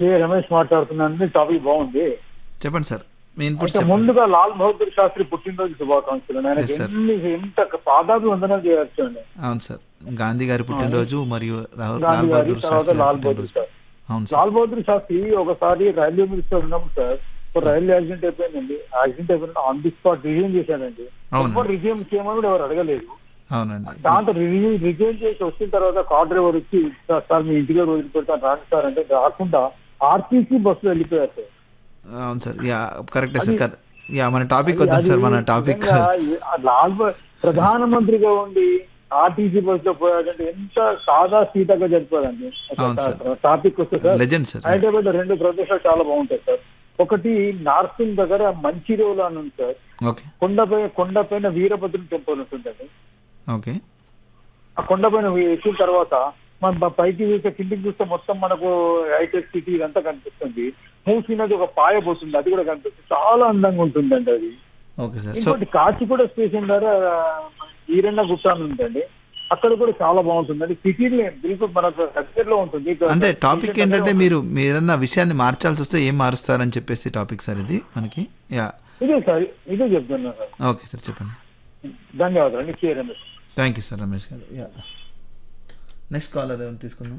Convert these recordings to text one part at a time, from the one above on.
కే రమేష్ మాట్లాడుతున్నాను టాపిక్ బాగుంది చెప్పండి సార్ మీ ఇన్పుట్స్ అయితే ముందుగా లాల్ బహదూర్ శాస్త్రి పుట్టినరోజు శుభాకాంక్షలు ఆయన Yes, sir. ఎన్ని ఎంత పాదాభి వందనాలు చేయొచ్చు అండి అవును సార్ గాంధీ గారి పుట్టినరోజు మరియు రా- గాంధీ లాల్ గారి బహదూర్ తర్వాత శాస్త్రి గారి లాల్ బహదూర్ పుట్టినరోజు శాస్త్రి అవును సార్ లాల్ బహదూర్ శాస్త్రి ఒకసారి రైల్వే మినిస్టర్ ఉన్నప్పుడు సార్ ఒక రైల్వే యాక్సిడెంట్ అయిపోయిందండి యాక్సిడెంట్ అయిపోయిన ఆన్ ది స్పాట్ రిజ్యూమ్ చేశాడండి అవును. ఎవరు రిజ్యూమ్ చేయమని కూడా ఎవరు అడగలేదు అవునండి దాంతో రిజ్యూమ్ రిజ్యూమ్ చేసి వచ్చిన తర్వాత కార్ డ్రైవర్ వచ్చి "సార్, సార్ మీ ఇంటికి వదిలి పెడతాను రాండి సార్ అంటే రాకుండా ఆర్టీసీ బస్సులో వెళ్ళిపోయారు సార్ అవును సార్ యా కరెక్టే సార్ అది- కరెక్ట్ యా మన టాపిక్ వద్దాం సార్ మన టాపిక్ నిజంగా ఆ లాల్ బ- ప్రధానమంత్రిగా ఉండి ఆర్టీసీ బస్ లో పోయాడంటే ఎంత సాదా సీతగా జరిపోదండి అవును సార్. టాపిక్ వస్తే సార్ లెజెండ్ సార్ హైదరాబాద్ లో రెండు ప్రదేశాలు చాలా బాగుంటాయి సార్ ఒకటి నార్సింగ్ దగ్గర మంచిర్యాల అని ఉంది సార్ ఓకే కొండపై కొండపైన వీరభద్రుని టెంపుల్ ఉంటుందండి ఓకే ఆ కొండపైన ఎక్కిన తర్వాత మనం ప- పైకి చూస్తే కిందికి చూస్తే మొత్తం మనకు హైటెక్ సిటీ ఇదంతా కనిపిస్తుంది మూసినది ఒక పాయ పోతుంది అది కూడా కనిపిస్తుంది చాలా అందంగా ఉంటుందండి అది ఓకే సార్ సో ఇంకోటి కాచిగూడ స్టేషన్ ద్వారా ఈరెండ గుట్ట అని ఉందండి అక్కడ కూడా చాలా బాగుంటుందండి సిటీలో బిల్కుల్ మనకు దగ్గరలో ఉంటుంది అంటే టాపిక్ స్టేషన్ ఏంటంటే దగ్గర మీరు మీరు ఏదన్నా విషయాన్ని మార్చాల్సి వస్తే ఏం మారుస్తారని చెప్పేసి టాపిక్ సార్ ఇది మనకి యా ఇదే సార్ ఇదే చెప్తున్నా సార్ ఓకే సార్ చెప్పండి ధన్యవాదాలు అండి K Ramesh thank you sir Ramesh గారు యా నెక్స్ట్ కాలర్ ఏమైనా తీసుకుందాం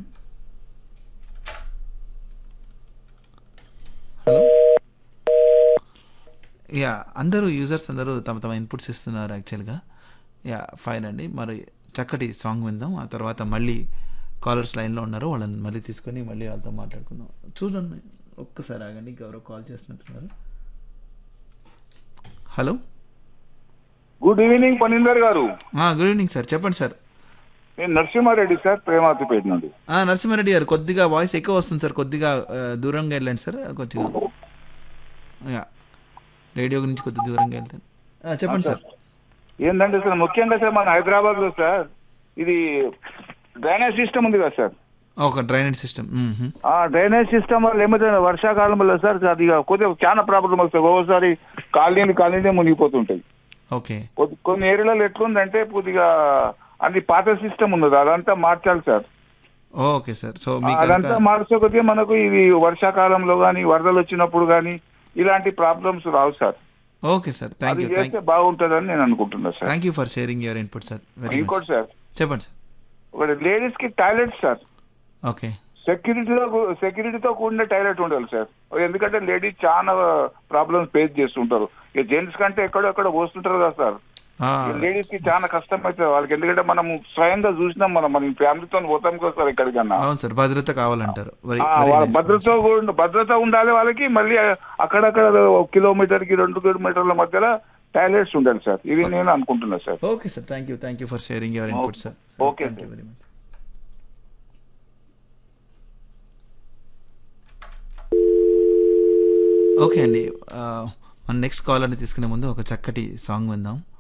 హలో యా అందరూ యూజర్స్ అందరూ తమ తమ ఇన్పుట్స్ ఇస్తున్నారు యాక్చువల్గా యా ఫైన్ అండి మరి చక్కటి సాంగ్ విందాం ఆ తర్వాత మళ్ళీ కాలర్స్ లైన్లో ఉన్నారు వాళ్ళని మళ్ళీ తీసుకొని మళ్ళీ వాళ్ళతో మాట్లాడుకుందాం చూడండి ఒక్కసారి ఆగండి గౌరవ్ కాల్ చేస్తున్నట్టున్నారు హలో గుడ్ ఈవినింగ్ పనీందర్ గారు గుడ్ ఈవినింగ్ సార్ చెప్పండి సార్ నేను నరసింహారెడ్డి సార్ ప్రేమాతిపేట నుండి ఆ, నరసింహారెడ్డి గారు కొద్దిగా వాయిస్ ఎక్కువ వస్తుంది సార్ కొద్దిగా ఆ, దూరంగా వెళ్ళండి సార్ కొద్దిగా యా రేడియో గురించి కొద్దిగా దూరంగా వెళ్తాను ఆ, చెప్పండి సార్ ఏంటంటే సార్ ముఖ్యంగా సార్ మన హైదరాబాద్ లో సార్ ఇది డ్రైనేజ్ సిస్టమ్ ఉంది కదా సార్ ఒక డ్రైనేజ్ సిస్టమ్ ఆ డ్రైనేజ్ సిస్టమ్ వల్ల ఏమైతే వర్షాకాలంలో సార్ అది ఇక కొద్దిగా చాలా ప్రాబ్లం వస్తుంది ఒక్కోసారి కాలనీలు కాలనీలే మునిగిపోతుంటాయి ఓకే కొద్ది- కొన్ని ఏరియాలలో ఎట్లుందంటే కొద్దిగా అది పాత సిస్టమ్ ఉన్నది అదంతా మార్చాలి సార్ ఓకే సార్ సో మీకు అదంతా కనుక- మార్చకపోతే మనకు ఇది వర్షాకాలంలో కానీ వరదలు వచ్చినప్పుడు కానీ ఇలాంటి ప్రాబ్లమ్స్ రావు సార్ ఓకే సార్ థ్యాంక్ అది యూ థ్యాంక్ చేస్తే బాగుంటుందని నేను అనుకుంటున్నా sir thank you for sharing your input sir very ఇంకోటి సార్ చెప్పండి సార్ ఒకటి లేడీస్ కి టాయిలెట్ సార్ ఓకే సెక్యూరిటీలో సెక్యూరిటీతో కూడిన టాయిలెట్ ఉండాలి సార్ ఎందుకంటే లేడీస్ చాలా ప్రాబ్లమ్స్ ఫేస్ చేస్తుంటారు ఇక జెంట్స్ కంటే ఎక్కడో ఎక్కడ పోస్తుంటారు కదా సార్ ఆ, లేడీస్ కి చాలా కష్టం అవుతుంది వాళ్ళకి ఎందుకంటే మనం స్వయంగా చూసినాం మనం మన ఫ్యామిలీతో పోతాం కదా సార్ ఎక్కడికన్నా అవును సార్ భద్రత కావాలంటారు Very- ఆ, very వాళ్ళ nice. భద్రత కూడా- భద్రత ఉండాలి వాళ్ళకి మళ్ళీ అక్కడక్కడ ఒక కిలోమీటర్ కి రెండు కిలోమీటర్ల మధ్యలో టాయిలెట్స్ ఉండాలి సార్ ఇది నేను అనుకుంటున్నా sir okay sir thank you thank you for sharing your input sir Okay, thank you sir. Very much okay అండి ఆ, మన నెక్స్ట్ కాలర్ని తీసుకునే ముందు ఒక చక్కటి సాంగ్ విందాం